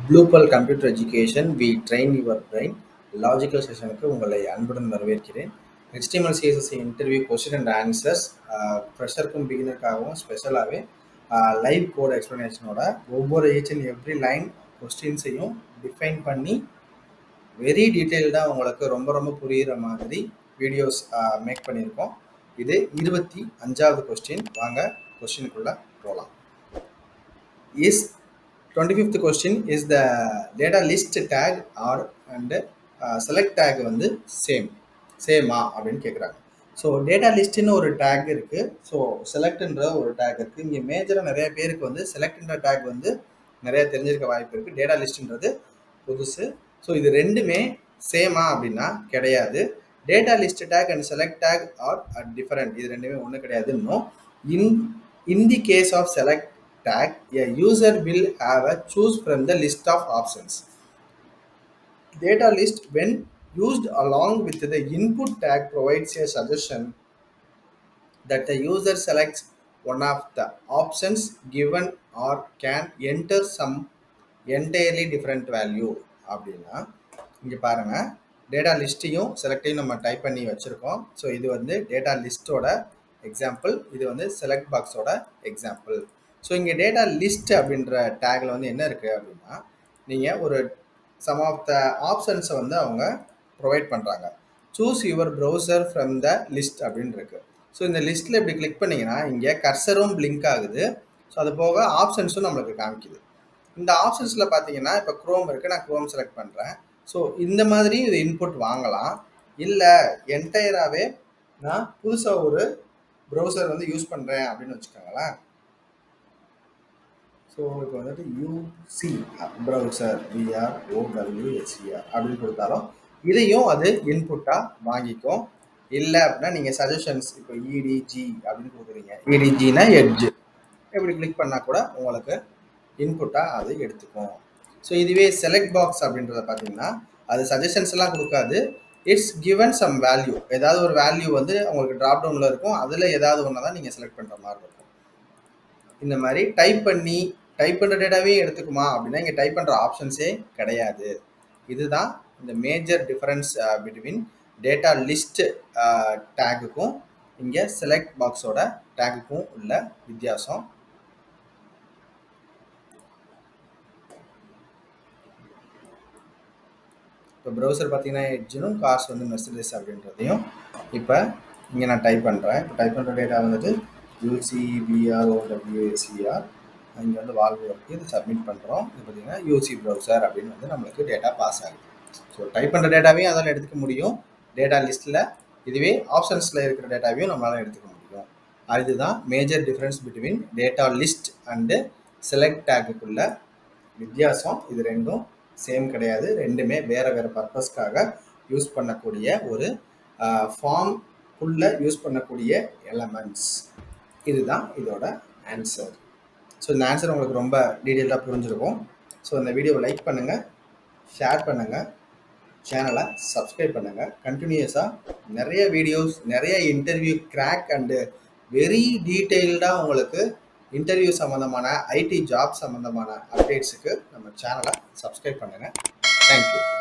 ப்ளூபல் computer education we train your brain logical செஷனுக்கு உங்களை அன்புடன் வரவேற்கிறேன் HTML CSS interview question and answers ஃப்ரெஷருக்கும் பிகினருக்காகவும் ஸ்பெஷலாகவே லைவ் கோட் எக்ஸ்ப்ளனேஷனோட ஒவ்வொரு ஈச் அண்ட் எவ்ரி லைன் கொஸ்டின்ஸையும் டிஃபைன் பண்ணி வெரி டீட்டெயில்டாக உங்களுக்கு ரொம்ப ரொம்ப புரிகிற மாதிரி வீடியோஸ் மேக் பண்ணியிருக்கோம் இது இருபத்தி அஞ்சாவது கொஸ்டின் வாங்க கொஸ்டினுக்குள்ளே போகலாம் is twenty fifth question is the data list tag or and select tag வந்து சேம் சேமா அப்படின்னு கேட்குறாங்க ஸோ டேட்டா லிஸ்ட்டுன்னு ஒரு டேக் இருக்குது ஸோ செலக்ட்ன்ற ஒரு டேக் இருக்குது இங்கே மேஜராக நிறைய பேருக்கு வந்து செலக்ட்ன்ற டேக் வந்து நிறைய தெரிஞ்சிருக்க வாய்ப்பு இருக்குது டேட்டா லிஸ்ட்ன்றது புதுசு ஸோ இது ரெண்டுமே சேமா அப்படின்னா கிடையாது data list tag and select tag are different இது ரெண்டுமே ஒன்றும் கிடையாது இன்னும் in in the case of select tag, a user will have a choose from the list of options. Data list, when used along with the input tag, provides a suggestion that the user selects one of the options given or can enter some entirely different value அப்படின்னா இங்கே பாருங்கள் data லிஸ்ட்டையும் செலக்டையும் நம்ம type பண்ணி வச்சுருக்கோம் so இது வந்து data லிஸ்ட்டோட example இது வந்து செலக்ட் பாக்ஸோட எக்ஸாம்பிள் ஸோ இங்கே டேட்டா லிஸ்ட் அப்படின்ற டேக்கில் வந்து என்ன இருக்குது அப்படின்னா நீங்கள் ஒரு சம் ஆஃப் த ஆப்ஷன்ஸை வந்து அவங்க ப்ரொவைட் பண்ணுறாங்க choose your browser from the list அப்படின்னு இருக்குது ஸோ இந்த லிஸ்ட்டில் இப்படி கிளிக் பண்ணிங்கன்னா இங்கே கர்சரும் பிளிங்க் ஆகுது ஸோ அது போக ஆப்ஷன்ஸும் நம்மளுக்கு காமிக்குது இந்த ஆப்ஷன்ஸில் பார்த்தீங்கன்னா இப்போ க்ரோம் இருக்குது நான் க்ரோம் செலக்ட் பண்ணுறேன் ஸோ இந்த மாதிரி இது இன்புட் வாங்கலாம் இல்லை என்டையராகவே நான் புதுசாக ஒரு ப்ரௌசர் வந்து யூஸ் பண்ணுறேன் அப்படின்னு வச்சுக்கோங்களேன் ஸோ இப்போ வந்துட்டு யூசி ப்ரௌசர் பிஆர் ஓடபிள்யூஎஸ்சிஆர் அப்படின்னு கொடுத்தாலும் இதையும் அது இன்புட்டாக வாங்கிக்கும் இல்லை அப்படின்னா நீங்கள் சஜஷன்ஸ் இப்போ இடிஜி அப்படின்னு கொடுக்குறீங்க இடிஜினா எட்ஜு இப்படி கிளிக் பண்ணால் கூட உங்களுக்கு இன்புட்டாக அது எடுத்துக்கும் ஸோ இதுவே செலக்ட் பாக்ஸ் அப்படின்றத பார்த்தீங்கன்னா அது சஜஷன்ஸ் எல்லாம் கொடுக்காது இட்ஸ் கிவன் சம் வேல்யூ ஏதாவது ஒரு வேல்யூ வந்து உங்களுக்கு ட்ராப் டவுனில் இருக்கும் அதில் ஏதாவது ஒன்று தான் நீங்கள் செலக்ட் பண்ணுற மாதிரி இருக்கும் இந்த மாதிரி டைப் பண்ணி டைப் பண்ணுற டேட்டாவையும் எடுத்துக்குமா அப்படின்னா இங்கே டைப் பண்ணுற ஆப்ஷன்ஸே கிடையாது இதுதான் இந்த major difference between data list டேக்குக்கும் இங்கே செலக்ட் பாக்ஸோட டேக்குக்கும் உள்ள வித்தியாசம் இப்போ ப்ரௌசர் பார்த்தீங்கன்னா எட்ஜினும் கார்ஸ் வந்து மெர்சடிஸ் அப்படின்றதையும் இப்போ இங்கே நான் டைப் பண்ணுறேன் இப்போ டைப் பண்ணுற டேட்டா வந்துட்டு யூசிபிஆர்ஓடபிள்யூஎஸ்சிஆர் இங்கே வந்து வால்வு இருக்குது இது சப்மிட் பண்ணுறோம் இது பார்த்தீங்கன்னா யூசி ப்ரௌசர் அப்படின்னு வந்து நம்மளுக்கு டேட்டா பாஸ் ஆகுது ஸோ டைப் பண்ணுற டேட்டாவையும் அதால் எடுத்துக்க முடியும் டேட்டா லிஸ்ட்டில் இதுவே ஆப்ஷன்ஸில் இருக்கிற டேட்டாவையும் நம்மளால் எடுத்துக்க முடியும் அதுதான் major difference between data list and select டேக்குக்குள்ள வித்தியாசம் இது ரெண்டும் சேம் கிடையாது ரெண்டுமே வேறு வேறு பர்பஸ்க்காக யூஸ் பண்ணக்கூடிய ஒரு ஃபார்ம்குள்ளே யூஸ் பண்ணக்கூடிய எலமெண்ட்ஸ் இதுதான் இதோட ஆன்சர் ஸோ இந்த ஆன்சர் உங்களுக்கு ரொம்ப டீட்டெயிலாக புரிஞ்சிருக்கும் ஸோ இந்த வீடியோவை லைக் பண்ணுங்கள் ஷேர் பண்ணுங்கள் சேனலை சப்ஸ்கிரைப் பண்ணுங்கள் கண்டினியூஸாக நிறைய வீடியோஸ் நிறைய இன்டர்வியூ கிராக் அண்டு வெரி டீட்டெயில்டாக உங்களுக்கு இன்டர்வியூ சம்மந்தமான ஐடி ஜாப் சம்மந்தமான அப்டேட்ஸுக்கு நம்ம சேனலை சப்ஸ்கிரைப் பண்ணுங்கள் தேங்க்யூ